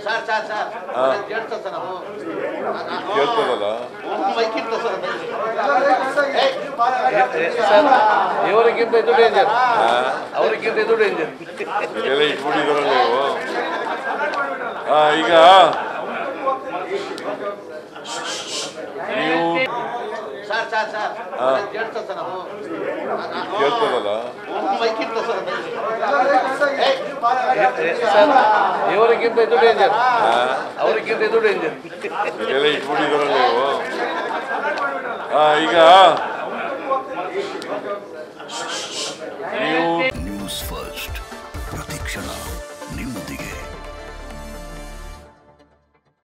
Sir sir sir ಹಾ. ಕೇಳ್ತಾ sir ನಾವು ಕೇಳ್ತದಲ್ಲ ಮೈಕ್ ಇರ್ತ ಸರ್ ಇವರಿಗಿಂತ ಇದು ಡೇಂಜರ್ ಅವರಿಗಿಂತ ಇದು ಡೇಂಜರ್ ಇದೆಲ್ಲ ಇಟ್ಬಿಟ್ಟಿದಾರಲ್ಲ ನೀವು ಆ, ಈಗ ನೀವು ಸರ್ ಸರ್ ಸರ್ ಹಾ. ಕೇಳ್ತಾ ಸರ್ ನಾವು ಕೇಳ್ತದಲ್ಲ ಮೈಕ್ ಇರ್ತ ಸರ್ ಇವರಿಗಿಂತ ಇದು ಡೇಂಜರ್ ಅವರಿಗಿಂತ ಇದು ಡೇಂಜರ್ ಇದೆಲ್ಲ ಇಟ್ಬಿಟ್ಟಿದಾರಲ್ಲ ನೀವು ಆ, ಈಗ ನೀವು ನ್ಯೂಸ್ ಫಸ್ಟ್ ಪ್ರತಿಕ್ಷಣ